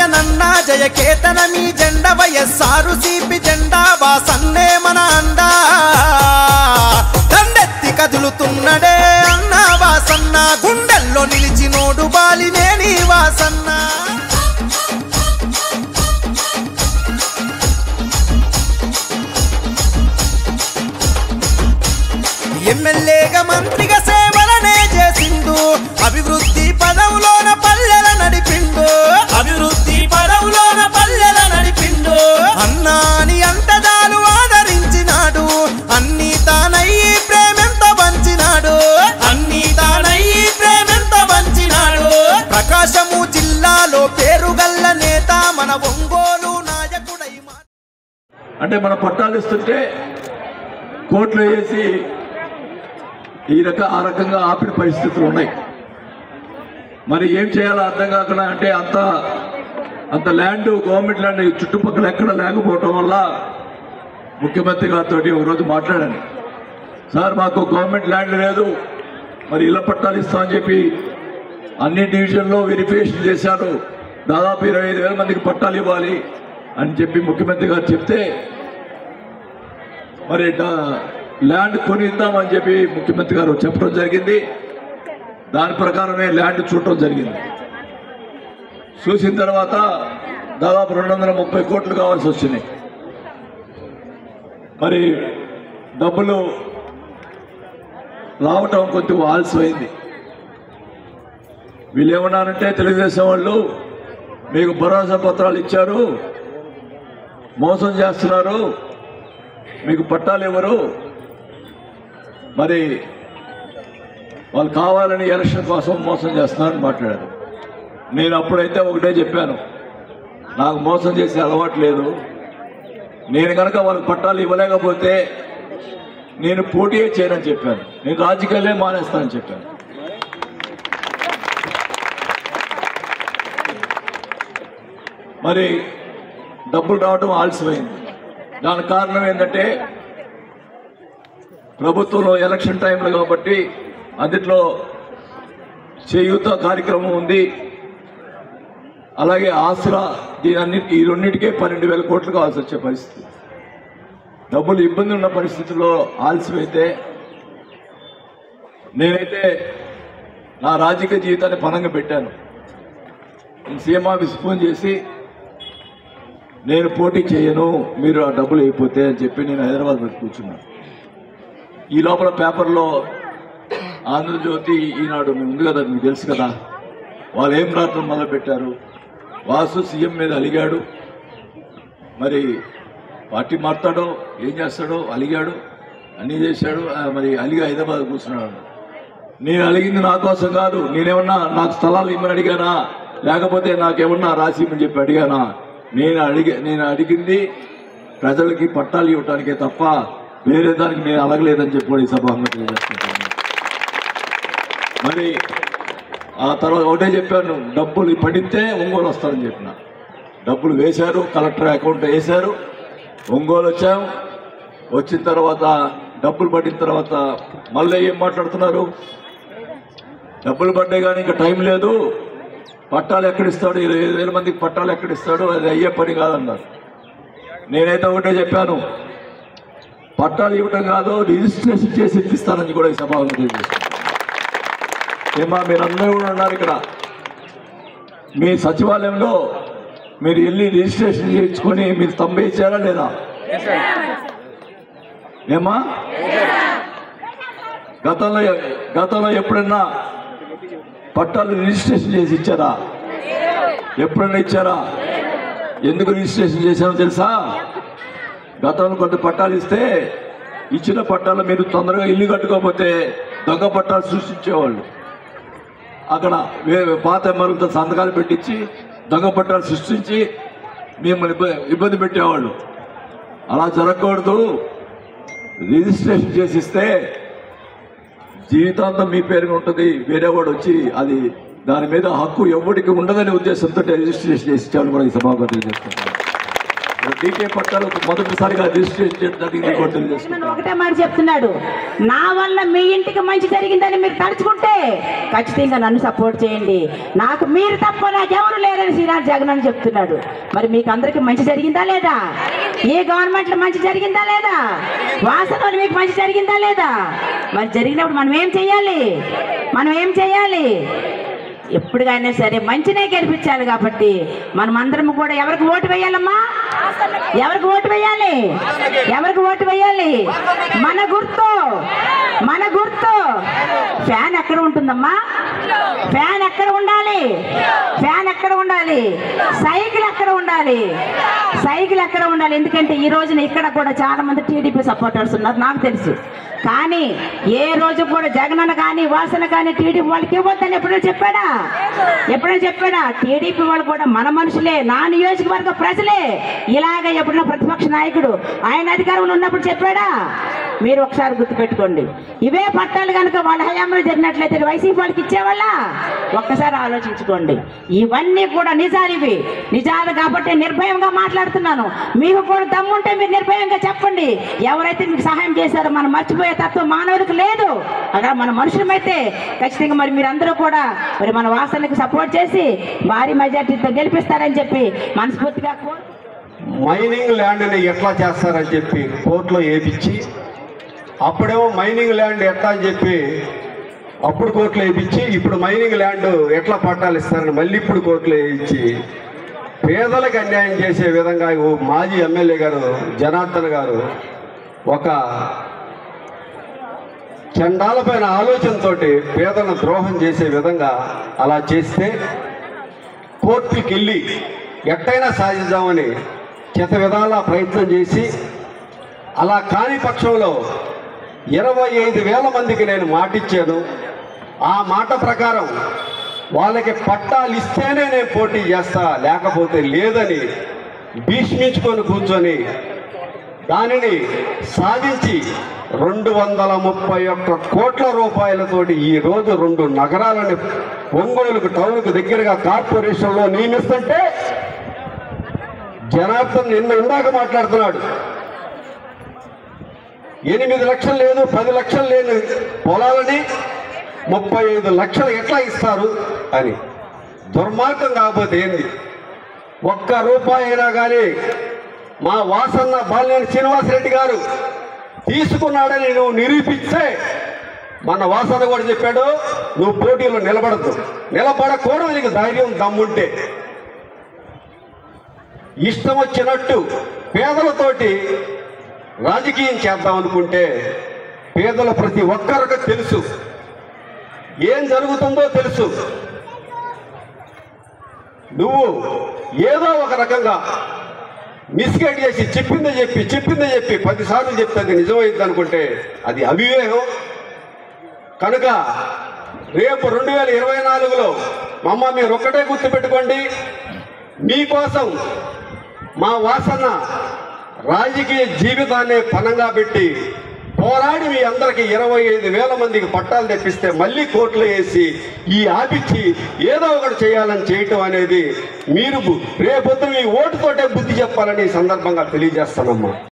జగనన్న జయ కేతన మీ జెండ వయస్సారు సిపి జెండా వాసన్నే మన అండా దండెత్తి కదులుతున్నడే అన్న వాసన్న గుండెల్లో నిలిచినోడు బాలినేని వాసన్న ఎమ్మెల్యేగా మంత్రిగా సేవలనే చేసిండు అభివృద్ధి పదవులోన పల్లెల నడిపిండు అభివృద్ధి పదవులోన పల్లెల నడిపిండు అన్నాని అంటదాలు ఆదరించినాడు అన్ని తానయ్యి ప్రేమెంత పంచినాడు అన్ని తానయ్యి ప్రేమెంత పంచినాడు ప్రకాశము జిల్లాలో పేరుగల్ల నేత మన ఒంగోలు నాయకుడై మా- అంటే మన పట్టాలు ఇస్తుంటే కోట్లు వేసి ఈ రక ఆ రకంగా ఆపిన పరిస్థితులు ఉన్నాయి మరి ఏం చేయాలో అర్థం కాకుండా అంటే అంత అంత ల్యాండ్ గవర్నమెంట్ ల్యాండ్ ఈ చుట్టుపక్కల ఎక్కడ లేకపోవటం వల్ల ముఖ్యమంత్రి గారితో ఒకరోజు మాట్లాడాను సార్ మాకు గవర్నమెంట్ ల్యాండ్ లేదు మరి ఇళ్ళ పట్టాలు ఇస్తామని చెప్పి అన్ని డివిజన్లో వెరిఫికేషన్ చేశారు దాదాపు ఇరవై ఐదు వేల మందికి పట్టాలు ఇవ్వాలి అని చెప్పి ముఖ్యమంత్రి గారు చెప్తే మరి డా- ల్యాండ్ కొనిద్దామని చెప్పి ముఖ్యమంత్రి గారు చెప్పడం జరిగింది దాని ప్రకారమే ల్యాండ్ చూడటం జరిగింది చూసిన తర్వాత దాదాపు రెండు వందల ముప్పై కోట్లు కావాల్సి వచ్చినాయి మరి డబ్బులు రావటం కొంచెం ఆలస్యమైంది వీళ్ళు ఏమన్నారంటే తెలుగుదేశం వాళ్ళు మీకు భరోసా పత్రాలు ఇచ్చారు మోసం చేస్తున్నారు మీకు పట్టాలు ఇవ్వరు మరి వాళ్ళు కావాలని ఎలక్షన్ కోసం మోసం చేస్తున్నారని మాట్లాడారు నేను అప్పుడైతే ఒకటే చెప్పాను నాకు మోసం చేసే అలవాటు లేదు నేను కనుక వాళ్ళకి పట్టాలు ఇవ్వలేకపోతే నేను పోటీయే చేయనని చెప్పాను నేను రాజకీయాలే మానేస్తానని చెప్పాను మరి డబ్బులు రావడం ఆలస్యమైంది దానికి కారణం ఏంటంటే ప్రభుత్వంలో ఎలక్షన్ టైంలో కాబట్టి అందులో చేయూత కార్యక్రమం ఉంది అలాగే ఆసరా దీని అన్నిటి ఈ రెండింటికే పన్నెండు వేల కోట్లు కావాల్సి వచ్చే పరిస్థితి డబ్బులు ఇబ్బంది ఉన్న పరిస్థితుల్లో ఆలస్యమైతే నేనైతే నా రాజకీయ జీవితాన్ని పనంగా పెట్టాను నేను సీఎం ఆఫీస్ ఫోన్ చేసి నేను పోటీ చేయను మీరు ఆ డబ్బులు అయిపోతే అని చెప్పి నేను హైదరాబాద్ వచ్చి కూర్చున్నాను ఈ లోపల పేపర్లో ఆంధ్రజ్యోతి ఈనాడు మీ ఉంది కదా మీకు తెలుసు కదా వాళ్ళు ఏం రాత్రం మొదలు పెట్టారు వాసు సీఎం మీద అలిగాడు మరి పార్టీ మారుతాడో ఏం చేస్తాడో అలిగాడు అన్నీ చేశాడు ఆ, మరి అలిగి హైదరాబాద్ కూర్చున్నాడు నేను అలిగింది నా కోసం కాదు నేనేమన్నా నాకు స్థలాలు ఇమ్మని అడిగానా లేకపోతే నాకేమన్నా రాసి ఇమ్మని చెప్పి అడిగానా నేను అడిగి నేను అడిగింది ప్రజలకి పట్టాలు ఇవ్వటానికే తప్ప వేరే దానికి నేను అడగలేదని చెప్పి కూడా ఈ సభాంగా తెలియజేసుకుంటాను మరి ఆ తర్వాత ఒకటే చెప్పాను డబ్బులు పడితే ఒంగోలు వస్తారని చెప్పిన డబ్బులు వేశారు కలెక్టర్ అకౌంట్ వేశారు ఒంగోలు వచ్చాం వచ్చిన తర్వాత డబ్బులు పడిన తర్వాత మళ్ళీ ఏం మాట్లాడుతున్నారు డబ్బులు పడ్డాయి కానీ ఇంకా టైం లేదు పట్టాలు ఎక్కడిస్తాడు ఇరవై ఐదు వేల మందికి పట్టాలు ఎక్కడిస్తాడు అది అయ్యే పని కాదన్నారు నేనైతే ఒకటే చెప్పాను పట్టాలు ఇవ్వటం కాదు రిజిస్ట్రేషన్ చేసి ఇప్పిస్తానని కూడా ఈ సభలో తెలియజేస్తాను ఏమా మీరందరూ కూడా ఉన్నారు ఇక్కడ మీ సచివాలయంలో మీరు వెళ్ళి రిజిస్ట్రేషన్ చేయించుకొని మీరు స్తంభ ఇచ్చారా లేదా ఏమా గతంలో గతంలో ఎప్పుడన్నా పట్టాలు రిజిస్ట్రేషన్ చేసి ఇచ్చారా ఎప్పుడన్నా ఇచ్చారా ఎందుకు రిజిస్ట్రేషన్ చేశారో తెలుసా గతంలో కొన్ని పట్టాలు ఇస్తే ఇచ్చిన పట్టాలు మీరు తొందరగా ఇల్లు కట్టుకోకపోతే దొంగ పట్టాలు సృష్టించేవాళ్ళు అక్కడ వే- పాత ఎమ్మెల్యేలతో సంతకాలు పెట్టించి దొంగ పట్టాలు సృష్టించి మిమ్మల్ని ఇబ్బ- ఇబ్బంది పెట్టేవాళ్ళు అలా జరగకూడదు రిజిస్ట్రేషన్ చేసి ఇస్తే జీవితాంతం మీ పేరున ఉంటుంది వేరే వాడు వచ్చి అది దాని మీద హక్కు ఎవరికి ఉండదనే ఉద్దేశంతో రిజిస్ట్రేషన్ చేసి ఇచ్చామని కూడా ఈ సభాపతి తెలియజేస్తున్నాను డీకే పట్టాలు మొదటిసారిగా రిజిస్ట్రేషన్ చేయడానికి ఇది కూడా తెలియజేస్తున్నాను. లక్ష్మణ్ ఒకటే మాట చెప్తున్నాడు నా వల్ల మీ ఇంటికి మంచి జరిగిందని మీరు తలుచుకుంటే ఖచ్చితంగా నన్ను సపోర్ట్ చేయండి నాకు మీరు తప్ప నాకెవరు లేరని శ్రీరామ్ జగన్ అని చెప్తున్నాడు మరి మీకు అందరికి మంచి జరిగిందా లేదా ఏ గవర్నమెంట్ లో మంచి జరిగిందా లేదా వాసనలు మీకు మంచి జరిగిందా లేదా మరి జరిగినప్పుడు మనం ఏం చెయ్యాలి మనం ఏం చెయ్యాలి ఎప్పుడుగైనా సరే మంచినే గెలిపించాలి కాబట్టి మనం అందరం కూడా ఎవరికి ఓటు వేయాలమ్మా ఎవరికి ఓటు వేయాలి ఎవరికి ఓటు వేయాలి మన గుర్తు మన గుర్తు ఫ్యాన్ ఎక్కడ ఉంటుందమ్మా ఫ్యాన్ ఎక్కడ ఉండాలి ఫ్యాన్ ఎక్కడ ఉండాలి సైకిల్ ఎక్కడ ఉండాలి సైకిల్ ఎక్కడ ఉండాలి ఎందుకంటే ఈ రోజున ఇక్కడ కూడా చాలా మంది టీడీపీ సపోర్టర్స్ ఉన్నారు నాకు తెలుసు కానీ ఏ రోజు కూడా జగనన్న కానీ వాసన కానీ టీడీపీ వాళ్ళకి ఇవ్వద్దని ఎప్పుడైనా చెప్పాడా ఎప్పుడైనా చెప్పాడా టీడీపీ వాళ్ళు కూడా మన మనుషులే నా నియోజకవర్గ ప్రజలే ఇలాగ ఎప్పుడైనా ప్రతిపక్ష నాయకుడు ఆయన అధికారంలో ఉన్నప్పుడు చెప్పాడా మీరు ఒకసారి గుర్తుపెట్టుకోండి ఇవే పట్టాలు కనుక వాళ్ళ హయాంలో జరిగినట్లయితే వైసీపీ వాళ్ళకి ఇచ్చేవాళ్ళ ఒక్కసారి ఆలోచించుకోండి ఇవన్నీ కూడా నిజాలు ఇవి నిజాలు కాబట్టి నిర్భయంగా మాట్లాడుతున్నాను మీకు కూడా దమ్ముంటే మీరు నిర్భయంగా చెప్పండి ఎవరైతే మీకు సహాయం చేశారో మనం మర్చిపోయే తత్వం మానవుడికి లేదు అక్కడ మన మనుషులమైతే ఖచ్చితంగా మరి మీరందరూ కూడా మరి మన వాసనకి సపోర్ట్ చేసి భారీ మెజార్టీతో గెలిపిస్తారని చెప్పి మనస్ఫూర్తిగా కోరు మైనింగ్ ల్యాండ్ని ఎట్లా చేస్తారని చెప్పి కోర్టులో వేపించి అప్పుడేమో మైనింగ్ ల్యాండ్ ఎట్లా అని చెప్పి అప్పుడు కోర్టులో వేయించి ఇప్పుడు మైనింగ్ ల్యాండ్ ఎట్లా పట్టాలు ఇస్తారని మళ్ళీ ఇప్పుడు కోర్టులో వేయించి పేదలకు అన్యాయం చేసే విధంగా ఓ మాజీ ఎమ్మెల్యే గారు జనార్దన్ గారు ఒక చండాలపైన ఆలోచనతోటి పేదలను ద్రోహం చేసే విధంగా అలా చేస్తే కోర్టుకి వెళ్ళి ఎట్టయినా సాధిద్దామని చేత విధాలా ప్రయత్నం చేసి అలా కాని పక్షంలో ఇరవై ఐదు వేల మందికి నేను మాటిచ్చాను ఆ మాట ప్రకారం వాళ్ళకి పట్టాలు ఇస్తేనే నేను పోటీ చేస్తా లేకపోతే లేదని భీష్మించుకొని కూర్చొని దానిని సాధించి రెండు వందల ముప్పై ఒక్క కోట్ల రూపాయలతోటి ఈ రోజు రెండు నగరాలని ఒంగోలుకు టౌన్కు దగ్గరగా కార్పొరేషన్లో నియమిస్తుంటే జనార్దన్ నిన్న ఇందాక మాట్లాడుతున్నాడు ఎనిమిది లక్షలు లేదు పది లక్షలు లేని పొలాలని ముప్పై ఐదు లక్షలు ఎట్లా ఇస్తారు అని దుర్మార్గం కాకపోతే ఏంది ఒక్క రూపాయి అయినా కానీ మా వాసన్న బాలినేని శ్రీనివాసరెడ్డి గారు తీసుకున్నాడని నువ్వు నిరూపిస్తే మన వాసన కూడా చెప్పాడు నువ్వు పోటీలో నిలబడద్దు నిలబడకూడదు నీకు ధైర్యం దమ్ముంటే ఇష్టం వచ్చినట్టు పేదలతోటి రాజకీయం చేద్దాం అనుకుంటే పేదల ప్రతి ఒక్కరికి తెలుసు ఏం జరుగుతుందో తెలుసు నువ్వు ఏదో ఒక రకంగా మిస్గైడ్ చేసి చెప్పిందే చెప్పి చెప్పిందే చెప్పి పదిసార్లు చెప్తే అది నిజమైంది అనుకుంటే అది అవివేకం కనుక రేపు రెండు వేల ఇరవై నాలుగులో మమ్మ మీరు ఒక్కటే గుర్తుపెట్టుకోండి మీకోసం మా వాసన రాజకీయ జీవితాన్ని పనంగా పెట్టి పోరాడి మీ అందరికి ఇరవై ఐదు వేల మందికి పట్టాలు తెప్పిస్తే మళ్ళీ కోర్టులో వేసి ఈ ఆపిచ్చి ఏదో ఒకటి చేయాలని చేయటం అనేది మీరు రేపొద్దు మీ ఓటుతోటే బుద్ధి చెప్పాలని ఈ సందర్భంగా తెలియజేస్తానమ్మా